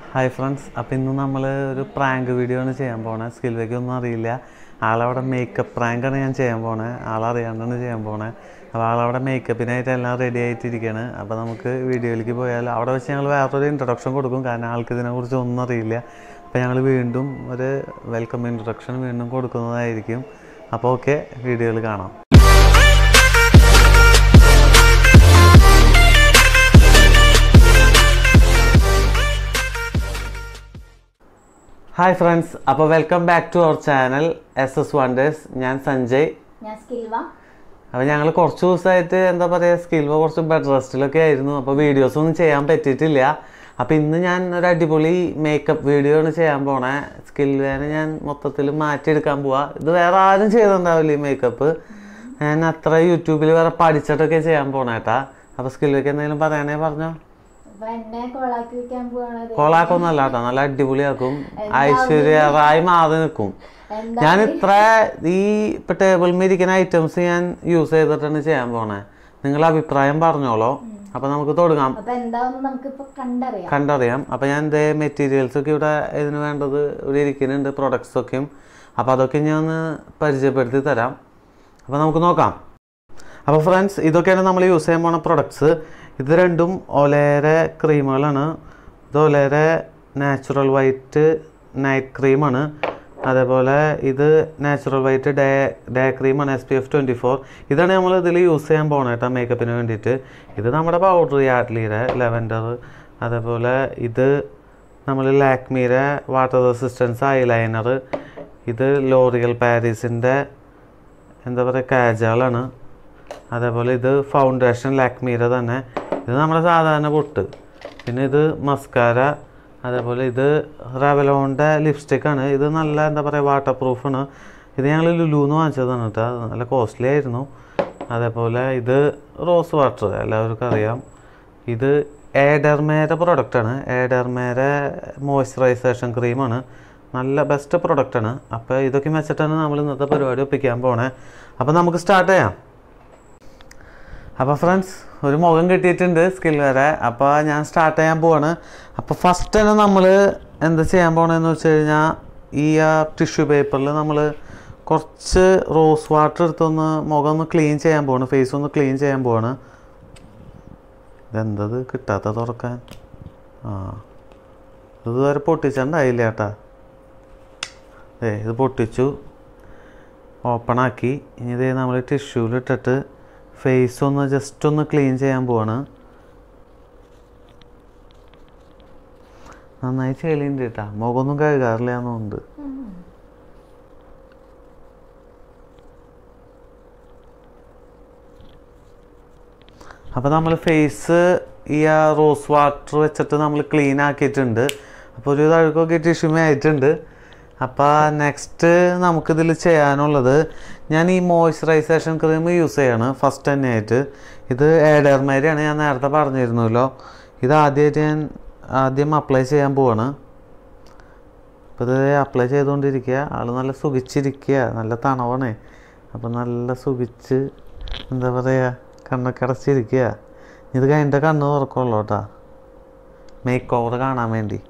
Hi friends അപ്പം ഇന്ന് നമ്മൾ ഒരു പ്രാങ്ക് വീഡിയോ ആണ് ചെയ്യാൻ പോണേ സ്കിൽ വേക്ക് ഒന്നും അറിയില്ല ആളവിടെ മേക്കപ്പ് പ്രാങ്കാണ് ഞാൻ ചെയ്യാൻ പോണേ ആളറിയാണ്ടാണ് ചെയ്യാൻ പോണേ അപ്പോൾ ആളവിടെ മേക്കപ്പിനായിട്ട് എല്ലാം റെഡി ആയിട്ടിരിക്കുകയാണ് അപ്പോൾ നമുക്ക് വീഡിയോയിലേക്ക് പോയാൽ അവിടെ വെച്ച് ഞങ്ങൾ വേറൊരു ഇൻട്രൊഡക്ഷൻ കൊടുക്കും കാരണം ആൾക്ക് ഇതിനെക്കുറിച്ച് ഒന്നും അറിയില്ല അപ്പോൾ ഞങ്ങൾ വീണ്ടും ഒരു വെൽക്കം ഇൻട്രൊഡക്ഷൻ വീണ്ടും കൊടുക്കുന്നതായിരിക്കും അപ്പോൾ ഓക്കെ വീഡിയോയിൽ കാണാം ഹായ് ഫ്രണ്ട്സ് അപ്പോൾ welcome back to our channel S S wonders ഞാൻ സഞ്ജയ് ഞാൻ സ്കിൽവ അപ്പോൾ ഞങ്ങൾ കുറച്ച് ദിവസമായിട്ട് എന്താ പറയുക സ്കിൽവ കുറച്ച് ബെഡ് റെസ്റ്റിലൊക്കെ ആയിരുന്നു അപ്പോൾ വീഡിയോസ് ഒന്നും ചെയ്യാൻ പറ്റിയിട്ടില്ല അപ്പോൾ ഇന്ന് ഞാൻ ഒരു അടിപൊളി മേക്കപ്പ് വീഡിയോ ആണ് ചെയ്യാൻ പോണേ സ്കിൽവേനെ ഞാൻ മൊത്തത്തിൽ മാറ്റിയെടുക്കാൻ പോവാ ഇത് വേറെ ആരും ചെയ്തിട്ടുണ്ടാവില്ല ഈ മേക്കപ്പ് ഞാൻ അത്ര യൂട്യൂബിൽ വേറെ പഠിച്ചിട്ടൊക്കെ ചെയ്യാൻ പോണേട്ടാ അപ്പോൾ സ്കിൽവേക്ക് എന്തെങ്കിലും പറയണേ പറഞ്ഞോ അപ്പൊ എന്നെ കോളാക്കി വെക്കാൻ പോവാണത് കോളാക്കൊന്നല്ല കേട്ടോ നല്ല അടിപൊളിയാക്കും ഐശ്വര്യ റായ് മാറി നിൽക്കും എന്താ ഞാൻ ഇത്ര ഈ ഇപ്പൊ ടേബിളിൽ ഇരിക്കുന്ന ഐറ്റംസ് ഞാൻ യൂസ് ചെയ്തിട്ടാണ് ചെയ്യാൻ പോണേ നിങ്ങൾ അഭിപ്രായം പറഞ്ഞോളോ അപ്പൊ നമുക്ക് തുടങ്ങാം അപ്പൊ എന്താന്ന് നമുക്കിപ്പൊ കണ്ടറിയാം കണ്ടറിയാം അപ്പൊ ഞാൻ എന്തേ മെറ്റീരിയൽസ് ഒക്കെ ഇവിടെ ഇതിന് വേണ്ടത് ഇവിടെ ഇരിക്കുന്നുണ്ട് പ്രൊഡക്ട്സ് ഒക്കെയും അപ്പൊ അതൊക്കെ ഞാൻ ഒന്ന് പരിചയപ്പെടുത്തി തരാം അപ്പൊ നമുക്ക് നോക്കാം അപ്പോൾ ഫ്രണ്ട്സ് ഇതൊക്കെയാണ് നമ്മൾ യൂസ് ചെയ്യാൻ പോണ പ്രൊഡക്ട്സ് ഇത് രണ്ടും ഒലേരെ ക്രീമുകളാണ് ഇത് ഒലേരെ നാച്ചുറൽ വൈറ്റ് നൈറ്റ് ക്രീമാണ് അതേപോലെ ഇത് നാച്ചുറൽ വൈറ്റ് ഡേ ഡേ ക്രീമാണ് എസ് പി എഫ് ട്വൻറ്റി ഫോർ ഇതാണ് നമ്മൾ ഇതിൽ യൂസ് ചെയ്യാൻ പോകണം കേട്ടോ മേക്കപ്പിന് വേണ്ടിയിട്ട് ഇത് നമ്മുടെ പൗഡർ യാഡ്ലിയുടെ ലെവൻഡർ അതേപോലെ ഇത് നമ്മൾ ലാക്മിയുടെ വാട്ടർ റെസിസ്റ്റൻസ് ഐലൈനർ ഇത് ലോറിയൽ പാരീസിൻ്റെ എന്താ പറയുക കാജാളാണ് അതേപോലെ ഇത് ഫൗണ്ടേഷൻ ലാക്മീര തന്നെ ഇത് നമ്മുടെ സാധാരണ പൊട്ട് പിന്നെ ഇത് മസ്കാര അതേപോലെ ഇത് റവലോണിൻ്റെ ലിപ്സ്റ്റിക്കാണ് ഇത് നല്ല എന്താ പറയുക വാട്ടർ പ്രൂഫാണ് ഇത് ഞങ്ങൾ ലുലുന്ന് വാങ്ങിച്ചതാണ് കേട്ടോ അത് നല്ല കോസ്റ്റ്ലി ആയിരുന്നു അതേപോലെ ഇത് റോസ് വാട്ടർ എല്ലാവർക്കും അറിയാം ഇത് ഏഡർമേരെ പ്രൊഡക്റ്റാണ് ഏഡർമേരെ മോയ്സ്ചറൈസേഷൻ ക്രീമാണ് നല്ല ബെസ്റ്റ് പ്രൊഡക്റ്റാണ് അപ്പോൾ ഇതൊക്കെ വെച്ചിട്ടാണ് നമ്മൾ ഇന്നത്തെ പരിപാടി ഒപ്പിക്കാൻ പോണേ അപ്പോൾ നമുക്ക് സ്റ്റാർട്ട് ചെയ്യാം അപ്പോൾ ഫ്രണ്ട്സ് ഒരു മുഖം കിട്ടിയിട്ടുണ്ട് സ്കിൽ വരെ അപ്പോൾ ഞാൻ സ്റ്റാർട്ട് ചെയ്യാൻ പോവാണ് അപ്പോൾ ഫസ്റ്റ് തന്നെ നമ്മൾ എന്താ ചെയ്യാൻ പോകണമെന്ന് വെച്ച് കഴിഞ്ഞാൽ ഈ ആ ടിഷ്യൂ പേപ്പറിൽ നമ്മൾ കുറച്ച് റോസ് വാട്ടർ എടുത്തൊന്ന് മുഖം ഒന്ന് ക്ലീൻ ചെയ്യാൻ പോവാണ് ഫേസ് ഒന്ന് ക്ലീൻ ചെയ്യാൻ പോവാണ് ഇതെന്തത് കിട്ടാത്ത തുറക്കാൻ ആ ഇതുവരെ പൊട്ടിച്ചിട്ടുണ്ടായില്ല ചേട്ടാ ഏ ഇത് പൊട്ടിച്ചു ഓപ്പണാക്കി ഇനി ഇതേ നമ്മൾ ടിഷ്യൂലിട്ടിട്ട് ഫേസ് ഒന്ന് ജസ്റ്റ് ഒന്ന് ക്ലീൻ ചെയ്യാൻ പോവാണ് നന്നായി ചെളിയുണ്ട് കേട്ടാ മുഖമൊന്നും കഴുകാറില്ല എന്നുണ്ട് അപ്പോൾ നമ്മൾ ഫേസ് ഈ ആ റോസ് വാട്ടർ വെച്ചിട്ട് നമ്മൾ ക്ലീൻ ആക്കിയിട്ടുണ്ട് അപ്പോൾ ഒരു തഴുക്കൊക്കെ ടിഷ്യൂമേ ആയിട്ടുണ്ട് അപ്പോൾ നെക്സ്റ്റ് നമുക്കിതിൽ ചെയ്യാനുള്ളത് ഞാൻ ഈ മോയ്സ്ചറൈസേഷൻ ക്രീം യൂസ് ചെയ്യാണ് ഫസ്റ്റ് തന്നെ ആയിട്ട് ഇത് ഏഡർമേരിയാണ് ഞാൻ നേരത്തെ പറഞ്ഞിരുന്നല്ലോ ഇത് ആദ്യമായിട്ട് ഞാൻ ആദ്യം അപ്ലൈ ചെയ്യാൻ പോവാണ് അപ്പോൾ ഇത് അപ്ലൈ ചെയ്തുകൊണ്ടിരിക്കുക ആൾ നല്ല സുഖിച്ചിരിക്കുക നല്ല തണവാണേ അപ്പോൾ നല്ല സുഖിച്ച് എന്താ പറയുക കണ്ണൊക്കെ അടച്ചിരിക്കുക ഇത് കഴിഞ്ഞിട്ട് കണ്ണ് തുറക്കുള്ളൂ കേട്ടോ മേക്ക് ഓവർ കാണാൻ വേണ്ടി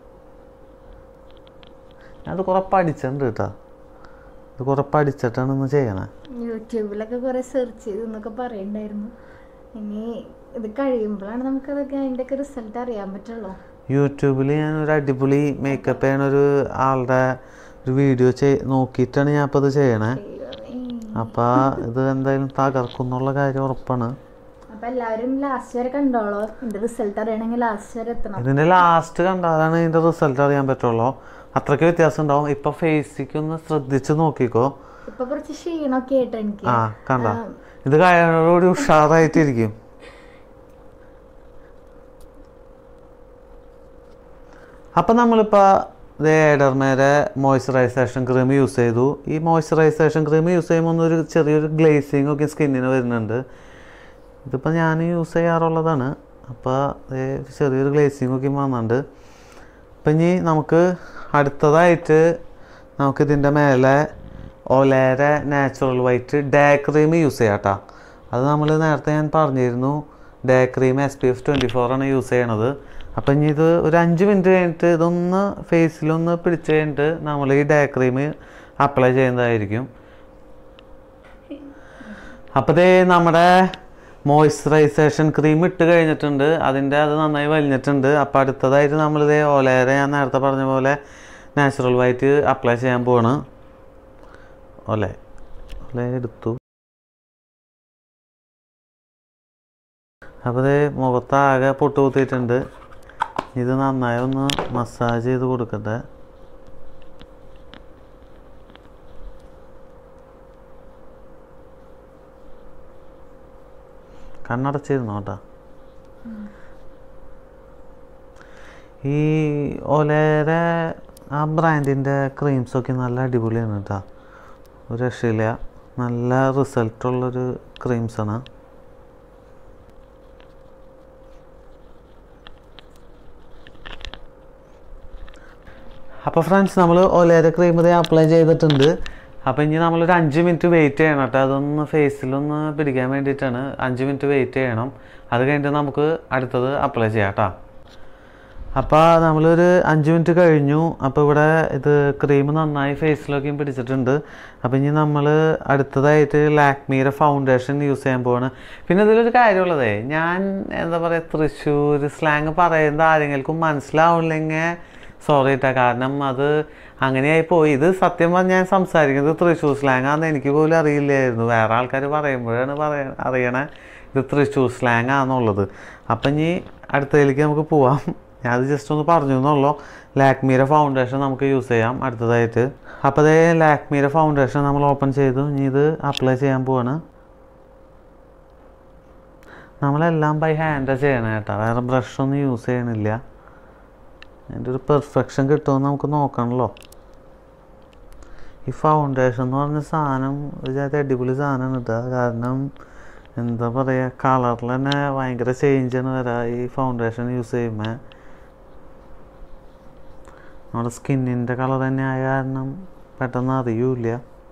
അത് കുറെ പഠിച്ചിട്ടുണ്ട് കേട്ടോ ഇത് കുറെ പഠിച്ചിട്ടാണ് ഇന്ന് ചെയ്യണേ യൂട്യൂബിലൊക്കെ കുറെ സെർച്ച് ചെയ്തു എന്നൊക്കെ പറയണ്ടായിരുന്നു ഇനി ഇത് കഴിയുമ്പോഴാണ് നമുക്കതൊക്കെ അതിൻ്റെ ഒക്കെ റിസൾട്ട് അറിയാൻ പറ്റുള്ളൂ യൂട്യൂബിൽ ഞാൻ ഒരു അടിപൊളി മേക്കപ്പ് ചെയ്യണ ഒരു ആളുടെ ഒരു വീഡിയോ ചെയ് നോക്കിയിട്ടാണ് ഞാൻ അപ്പോൾ ഇത് ചെയ്യണേ അപ്പോൾ ഇത് എന്തായാലും തകർക്കും എന്നുള്ള കാര്യം ഉറപ്പാണ് അപ്പൊ എല്ലാവരും ലാസ്റ്റ് വരെ കണ്ടോളൂ ഇതിന്റെ റിസൾട്ട് അറിയണമെങ്കിൽ ലാസ്റ്റ് വരെ എത്തണം ഇതിൻ്റെ ലാസ്റ്റ് കണ്ടാലാണ് ഇതിൻ്റെ റിസൾട്ട് അറിയാൻ പറ്റുള്ളൂ അത്രയ്ക്ക് വ്യത്യാസം ഉണ്ടാവും ഇപ്പം ഫേസിക്ക് ഒന്ന് ശ്രദ്ധിച്ച് നോക്കിക്കോ ഇപ്പൊ കുറച്ച് ക്ഷീണമൊക്കെ ആയിട്ട് എനിക്ക് ആ കണ്ട ഇത് കഴിയോടുകൂടി ഉഷാറായിട്ടിരിക്കും അപ്പം നമ്മളിപ്പോൾ ഏഡർമേരെ മോയ്സ്ചറൈസേഷൻ ക്രീം യൂസ് ചെയ്തു ഈ മോയ്സ്ചറൈസേഷൻ ക്രീം യൂസ് ചെയ്യുമ്പോൾ ഒരു ചെറിയൊരു ഗ്ലേസിങ് ഒക്കെ സ്കിന്നിന് വരുന്നുണ്ട് ഇതിപ്പോൾ ഞാൻ യൂസ് ചെയ്യാറുള്ളതാണ് അപ്പോൾ ചെറിയൊരു ഗ്ലേസിങ് ഒക്കെ വന്നുണ്ട് അപ്പം ഇനി നമുക്ക് അടുത്തതായിട്ട് നമുക്കിതിൻ്റെ മേലെ ഒലേരെ natural white day cream use ചെയ്യാം കേട്ടോ അത് നമ്മൾ നേരത്തെ ഞാൻ പറഞ്ഞിരുന്നു ഡേ ക്രീം എസ് പി എഫ് ട്വൻറ്റി ഫോർ ആണ് യൂസ് ചെയ്യണത് അപ്പം ഇനി ഇത് ഒരു അഞ്ച് മിനിറ്റ് കഴിഞ്ഞിട്ട് ഇതൊന്ന് ഫേസിലൊന്ന് പിടിച്ച് കഴിഞ്ഞിട്ട് നമ്മൾ ഈ ഡേ ക്രീം അപ്ലൈ ചെയ്യുന്നതായിരിക്കും അപ്പോൾ ദേ നമ്മുടെ മോയ്സ്ചറൈസേഷൻ ക്രീം ഇട്ട് കഴിഞ്ഞിട്ടുണ്ട് അതിൻ്റെ അത് നന്നായി വലിഞ്ഞിട്ടുണ്ട് അപ്പോൾ അടുത്തതായിട്ട് നമ്മളിതേ ഓലേരെ ഞാൻ നേരത്തെ പറഞ്ഞ പോലെ നാച്ചുറൽ വൈറ്റ് അപ്ലൈ ചെയ്യാൻ പോവാണ് ഓലെ ഓലെ എടുത്തു അപ്പോൾ ഇത് മുഖത്താകെ പൊട്ട് കുത്തിയിട്ടുണ്ട് ഇത് നന്നായി ഒന്ന് മസാജ് ചെയ്ത് കൊടുക്കട്ടെ കണ്ണടച്ചിരുന്നോ കേട്ടോ ഈ ഒലേരെ ആ ബ്രാൻഡിൻ്റെ ക്രീംസൊക്കെ നല്ല അടിപൊളിയാണ് കേട്ടോ ഒരു രക്ഷയില്ല നല്ല റിസൾട്ടുള്ളൊരു ക്രീംസാണ് അപ്പോൾ ഫ്രണ്ട്സ് നമ്മൾ ഒലേര ക്രീം ഇത് അപ്ലൈ ചെയ്തിട്ടുണ്ട് അപ്പോൾ ഇനി നമ്മളൊരു അഞ്ച് മിനിറ്റ് വെയിറ്റ് ചെയ്യണം കേട്ടോ അതൊന്ന് ഫേസിലൊന്ന് പിടിക്കാൻ വേണ്ടിയിട്ടാണ് അഞ്ച് മിനിറ്റ് വെയിറ്റ് ചെയ്യണം അത് കഴിഞ്ഞിട്ട് നമുക്ക് അടുത്തത് അപ്ലൈ ചെയ്യാം കേട്ടോ അപ്പോൾ നമ്മളൊരു അഞ്ച് മിനിറ്റ് കഴിഞ്ഞു അപ്പോൾ ഇവിടെ ഇത് ക്രീം നന്നായി ഫേസിലൊക്കെയും പിടിച്ചിട്ടുണ്ട് അപ്പോൾ ഇനി നമ്മൾ അടുത്തതായിട്ട് ലാക്മിയുടെ ഫൗണ്ടേഷൻ യൂസ് ചെയ്യാൻ പോവാണ് പിന്നെ ഇതിലൊരു കാര്യമുള്ളതേ ഞാൻ എന്താ പറയുക തൃശ്ശൂർ സ്ലാങ് പറയുന്നത് ആരെങ്കിലും മനസ്സിലാവില്ലെങ്കിൽ സോറി കേട്ടോ കാരണം അത് അങ്ങനെയായി പോയി ഇത് സത്യം പറഞ്ഞാൽ ഞാൻ സംസാരിക്കുന്നത് തൃശ്ശൂർ സ്ലാങ് ആണെന്ന് എനിക്ക് പോലും അറിയില്ലായിരുന്നു വേറെ ആൾക്കാർ പറയുമ്പോഴാണ് പറയ അറിയണേ ഇത് തൃശ്ശൂർ സ്ലാങ് ആണെന്നുള്ളത് അപ്പം ഇനി അടുത്തതിലേക്ക് നമുക്ക് പോവാം ഞാൻ അത് ജസ്റ്റ് ഒന്ന് പറഞ്ഞു എന്നുള്ളൂ ലാക്മിയുടെ ഫൗണ്ടേഷൻ നമുക്ക് യൂസ് ചെയ്യാം അടുത്തതായിട്ട് അപ്പോൾ അതേ ലാക്മിയുടെ ഫൗണ്ടേഷൻ നമ്മൾ ഓപ്പൺ ചെയ്തു ഇനി ഇത് അപ്ലൈ ചെയ്യാൻ പോവാണ് നമ്മളെല്ലാം ബൈ ഹാൻഡ് ചെയ്യണം കേട്ടോ വേറെ ബ്രഷൊന്നും യൂസ് ചെയ്യണില്ല അതിൻ്റെ ഒരു പെർഫെക്ഷൻ കിട്ടുമെന്ന് നമുക്ക് നോക്കണമല്ലോ ഈ ഫൗണ്ടേഷൻ എന്ന് പറഞ്ഞ സാധനം ഒരു ജാതി അടിപൊളി സാധനമാണ് കേട്ടോ കാരണം എന്താ പറയുക കളറിൽ തന്നെ ഭയങ്കര ചേഞ്ചാണ് വരാ ഈ ഫൗണ്ടേഷൻ യൂസ് ചെയ്യുമ്പോൾ നമ്മുടെ സ്കിന്നിൻ്റെ കളർ തന്നെ ആയ കാരണം പെട്ടെന്ന് അറിയൂല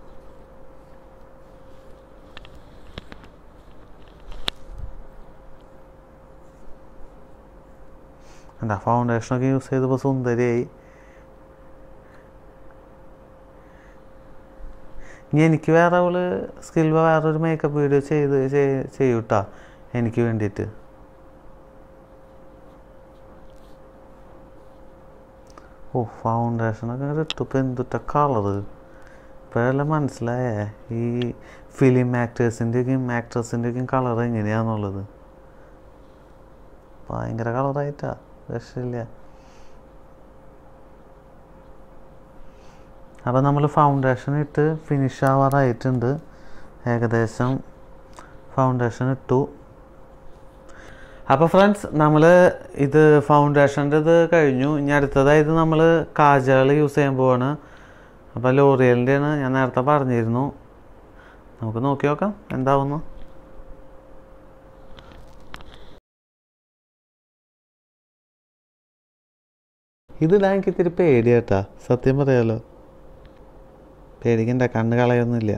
എന്താ ഫൗണ്ടേഷനൊക്കെ യൂസ് ചെയ്തപ്പോൾ സുന്ദരിയായി ഇനി എനിക്ക് വേറെ അവള് സ്കിൽവ വേറൊരു മേക്കപ്പ് വീഡിയോ ചെയ്ത് ചെയ്യൂട്ടാ എനിക്ക് വേണ്ടിയിട്ട് ഓ ഫൗണ്ടേഷനൊക്കെ ഇങ്ങോട്ട് ഇട്ടിപ്പോൾ എന്തുട്ട കളറ് ഇപ്പോഴെല്ലാം മനസ്സിലായേ ഈ ഫിലിം ആക്ടേഴ്സിൻ്റെയൊക്കെയും ആക്ട്രസിൻ്റെയൊക്കെയും കളർ എങ്ങനെയാണെന്നുള്ളത് ഭയങ്കര കളറായിട്ടാ രക്ഷയില്ല അപ്പോൾ നമ്മൾ ഫൗണ്ടേഷൻ ഇട്ട് ഫിനിഷ് ആവാറായിട്ടുണ്ട് ഏകദേശം ഫൗണ്ടേഷൻ ഇട്ടു അപ്പോൾ ഫ്രണ്ട്സ് നമ്മൾ ഇത് ഫൗണ്ടേഷൻ്റെ ഇത് കഴിഞ്ഞു ഇനി അടുത്തതായത് നമ്മൾ കാജകൾ യൂസ് ചെയ്യാൻ പോവാണ് അപ്പോൾ ലോറിയലിൻ്റെയാണ് ഞാൻ നേരത്തെ പറഞ്ഞിരുന്നു നമുക്ക് നോക്കി നോക്കാം എന്താവുന്നു ഇതിടാൻ എനിക്ക് ഇത്തിരി പേടിയാട്ടാ സത്യം പറയാലോ പേടിക്കണ്ട കണ്ണ് കളയൊന്നുമില്ല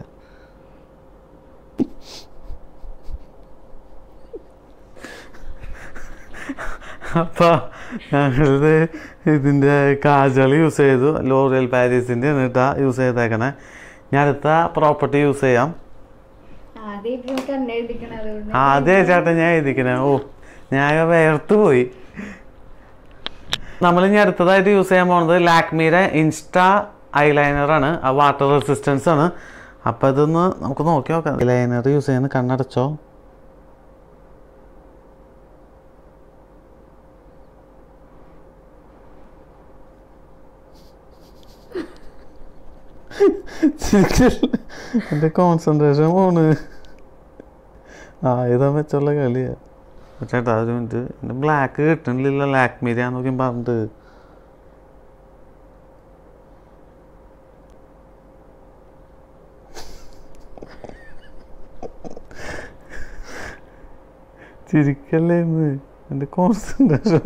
അപ്പോൾ ഞങ്ങളിത് ഇതിൻ്റെ കാജൽ യൂസ് ചെയ്തു ലോറിയൽ പാരീസിൻ്റെ എന്നിട്ടാ യൂസ് ചെയ്തേക്കണേ ഞാൻ അടുത്ത പ്രോപ്പർട്ടി യൂസ് ചെയ്യാം ആദ്യം കണ്ണെഴുതിക്കണം അതുകൊണ്ട് ആദ്യം ചേട്ടൻ ഞാൻ എഴുതിക്കണേ ഓ ഞാൻ വേർത്ത് പോയി നമ്മൾ ഇനി അടുത്തതായിട്ട് യൂസ് ചെയ്യാൻ പോകുന്നത് ലാക്മിയുടെ ഇൻസ്റ്റാ ഐലൈനറാണ് ആ വാട്ടർ റെസിസ്റ്റൻസ് ആണ് അപ്പോൾ ഇതൊന്ന് നമുക്ക് നോക്കി നോക്കാം ഐലൈനർ യൂസ് ചെയ്യുന്ന കണ്ണടച്ചോ എൻ്റെ കോൺസെൻട്രേഷൻ പോണ് ആയുധം വെച്ചുള്ള കളിയാ ചേട്ടാ ഒരു മിനിറ്റ് എൻ്റെ ബ്ലാക്ക് കിട്ടണില്ല ലാക്മീരിയാന്ന് നോക്കി പറഞ്ഞിട്ട് ചിരിക്കല്ലേ ഇന്ന് എൻ്റെ കോൺസെൻട്രേഷൻ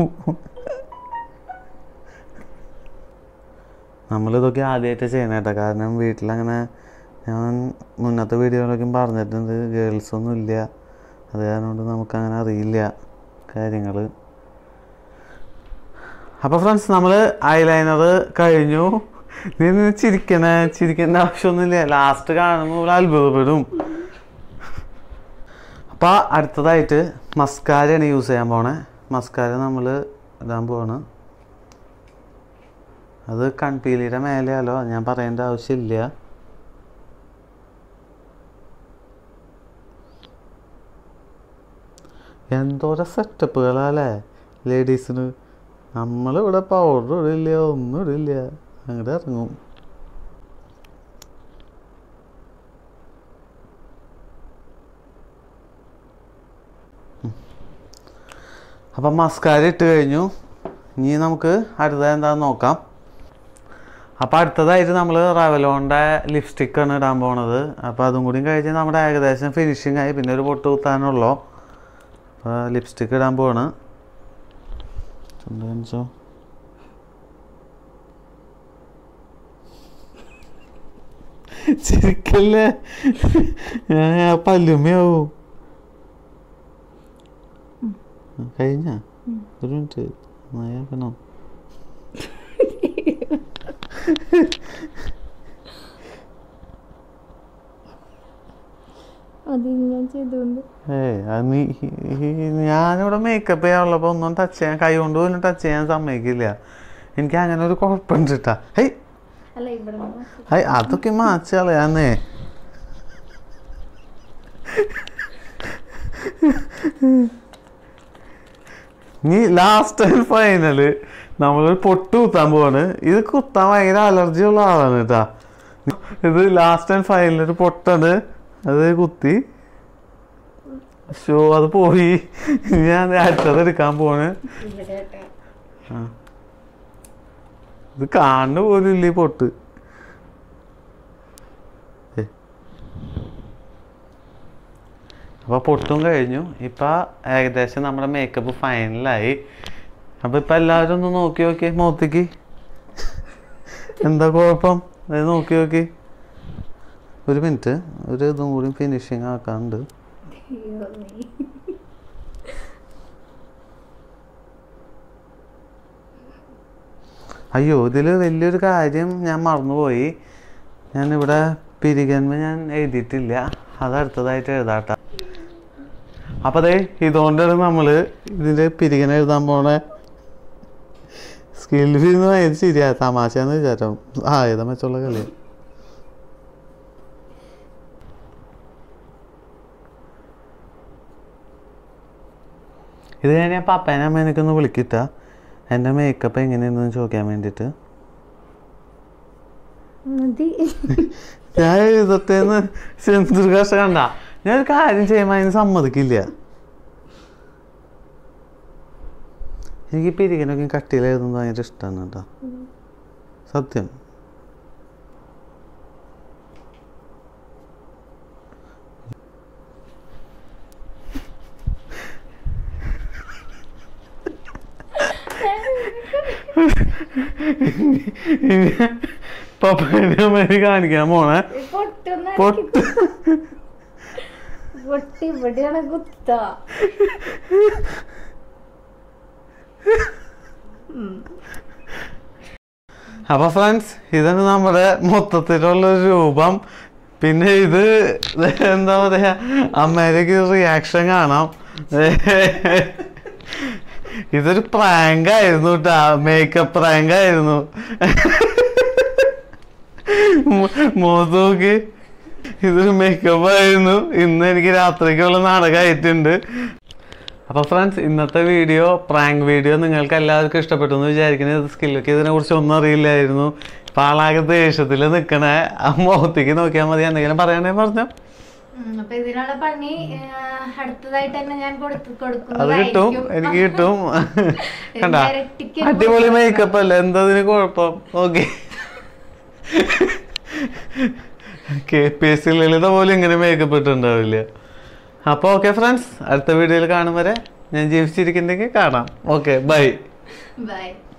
നമ്മളിതൊക്കെ ആദ്യമായിട്ട് ചെയ്യണം കേട്ടോ കാരണം വീട്ടിലങ്ങനെ ഞാൻ മുന്നത്തെ വീഡിയോയിലൊക്കെ പറഞ്ഞിട്ടുണ്ട് ഗേൾസ് ഒന്നും ഇല്ല അത് കാരണം കൊണ്ട് നമുക്കങ്ങനെ അറിയില്ല കാര്യങ്ങൾ അപ്പോൾ ഫ്രണ്ട്സ് നമ്മൾ ഐലൈനർ കഴിഞ്ഞു നീ നിന്ന് ചിരിക്കണ ചിരിക്കേണ്ട ആവശ്യമൊന്നുമില്ല ലാസ്റ്റ് കാണുമ്പോൾ അത്ഭുതപ്പെടും അപ്പോൾ അടുത്തതായിട്ട് മസ്കാരയാണ് യൂസ് ചെയ്യാൻ പോണേ മസ്കാര നമ്മൾ ഇടാൻ പോവാണ് അത് കൺപീലിയുടെ മേലെയല്ലോ ഞാൻ പറയേണ്ട ആവശ്യമില്ല എന്തോരം സെറ്റപ്പുകളല്ലേ ലേഡീസിന് നമ്മളിവിടെ പൗഡർ ഇടില്ല ഒന്നും ഇടില്ല അങ്ങോട്ട് ഇറങ്ങും അപ്പം മസ്കാര ഇട്ട് കഴിഞ്ഞു ഇനി നമുക്ക് അടുത്തത് എന്താണെന്ന് നോക്കാം അപ്പോൾ അടുത്തതായിട്ട് നമ്മൾ റവലോണിൻ്റെ ലിപ്സ്റ്റിക്കാണ് ഇടാൻ പോണത് അപ്പോൾ അതും കൂടി കഴിഞ്ഞ് നമ്മുടെ ഏകദേശം ഫിനിഷിങ് ആയി പിന്നെ ഒരു പൊട്ട് കുത്താനുള്ളൂ അപ്പോൾ ലിപ്സ്റ്റിക്ക് ഇടാൻ പോവാണ് ചുണ്ട് കാണിച്ചോ ചിരിക്കല്ലേ ഞാൻ ആ പല്ലുമ്മയാവും കഴിഞ്ഞ ഒരു മിനിറ്റ് നയാക്കണോ അത് ഞാൻ ചെയ്തുകൊണ്ട് ഏയ് അത് നീ ഈ- ഞാനിവിടെ മേക്കപ്പ് ചെയ്യാനുള്ളപ്പോൾ ഒന്നും ടച്ച് ചെയ്യാൻ കൈ കൊണ്ട് പോലും ടച്ച് ചെയ്യാൻ സമ്മതിക്കില്ല എനിക്ക് അങ്ങനെ ഒരു കുഴപ്പമുണ്ട് കേട്ടാ ഹൈ അല്ല ഇവിടെ നിന്ന് ഹൈ അതൊക്കെ മാച്ച് കളയാന്നേ നീ ലാസ്റ്റ് ആൻഡ് ഫൈനല് നമ്മളൊരു പൊട്ട് കുത്താൻ പോവാണ് ഇത് കുത്താൻ ഭയങ്കര അലർജി ഉള്ള ആളാണ് കേട്ടാ ഇത് ലാസ്റ്റ് ആൻഡ് ഫൈനൽ ഒരു പൊട്ടാണ് അത് കുത്തി ഷോ അത് പോയി ഞാൻ അടുത്തത് എടുക്കാൻ പോണ് ഇവിടെ കേട്ടോ. ആ. ഇത് കാണുന്ന പോലും ഇല്ല ഈ പൊട്ട് ഏ. അപ്പൊ പൊട്ടും കഴിഞ്ഞു ഇപ്പൊ ഏകദേശം നമ്മുടെ മേക്കപ്പ് ഫൈനലായി അപ്പൊ ഇപ്പൊ എല്ലാവരും ഒന്ന് നോക്കി നോക്കി മുഖത്തേക്ക് എന്താ കുഴപ്പം അത് നോക്കി നോക്കി ഒരു മിനിറ്റ് ഒരു ഇതും കൂടി ഫിനിഷിങ് ആക്കാനുണ്ട് അയ്യോ, നീ. അയ്യോ ഇതിൽ വലിയൊരു കാര്യം ഞാൻ മറന്നുപോയി ഞാനിവിടെ പിരികന്മ ഞാൻ എഴുതിയിട്ടില്ല അത് അടുത്തതായിട്ട് എഴുതാട്ട അപ്പം അതെ ഇതുകൊണ്ടാണ് നമ്മൾ ഇതിൻ്റെ പിരികൻ എഴുതാൻ പോണേ സ്കിൽ ഫീന്ന് ഭയങ്കര ശരിയാ തമാശന്ന് വിചാരം ആ ഏതാ വെച്ചുള്ള കളി ഇത് ഞാൻ പപ്പേനെ അമ്മേനൊക്കെ വിളിക്കിട്ട എൻ്റെ മേക്കപ്പ് എങ്ങനെയുണ്ടെന്ന് ചോദിക്കാൻ വേണ്ടിയിട്ട് മതി ഞാൻ എഴുതത്തേന്ന് സെന്തൊരു കഷ്ട കണ്ട ഞാൻ ഒരു കാര്യം ചെയ്യുമ്പോൾ അതിന് സമ്മതിക്കില്ല എനിക്ക് പിരികനൊക്കെ കട്ടിയിൽ എഴുതുന്നത് ഭയങ്കര ഇഷ്ടമാണ് കേട്ടോ സത്യം പപ്പേനെ അമ്മേനെ കാണിക്കാൻ പോണേ പൊട്ടൊന്നും പൊട്ട് പൊട്ടി ഇവിടെയാണ് കുത്ത അപ്പൊ ഫ്രണ്ട്സ് ഇതാണ് നമ്മുടെ മൊത്തത്തിലുള്ള ഒരു രൂപം പിന്നെ ഇത് എന്താ പറയാ അമ്മേലേക്ക് റിയാക്ഷൻ കാണാം ഇതൊരു പ്രാങ്ക് ആയിരുന്നു കേട്ടാ മേക്കപ്പ് പ്രാങ്ക് ആയിരുന്നു മോതോക്ക് ഇതൊരു മേക്കപ്പ് ആയിരുന്നു ഇന്ന് എനിക്ക് രാത്രിക്കുള്ള നാടകമായിട്ടുണ്ട് അപ്പോൾ ഫ്രണ്ട്സ് ഇന്നത്തെ വീഡിയോ പ്രാങ്ക് വീഡിയോ നിങ്ങൾക്ക് എല്ലാവർക്കും ഇഷ്ടപ്പെട്ടു എന്ന് വിചാരിക്കുന്നത് സ്കില്ലൊക്കെ ഇതിനെ കുറിച്ച് ഒന്നും അറിയില്ലായിരുന്നു ഇപ്പം ആളാകെ ദേഷ്യത്തിൽ നിൽക്കണേ ആ മുഖത്തേക്ക് നോക്കിയാൽ മതി എന്തെങ്കിലും പറയാനേ പറഞ്ഞു ഉം, അപ്പൊ ഇതിനുള്ള പണി ആ, അടുത്തതായിട്ട് തന്നെ ഞാൻ കൊടുത്തു അത് കിട്ടും എനിക്ക് കിട്ടും കണ്ട ഇരട്ടിക്ക് അടിപൊളി മേക്കപ്പ് അല്ലേ എന്തതിന് കുഴപ്പം okay K P S C Lalitha പോലും ഇങ്ങനെ മേക്കപ്പ് ഇട്ടുണ്ടാവില്ല അപ്പോൾ ഓക്കെ ഫ്രണ്ട്സ് അടുത്ത വീഡിയോയിൽ കാണും വരെ ഞാൻ ജീവിച്ചിരിക്കുന്നെങ്കിൽ കാണാം ഓക്കെ ബൈ ബൈ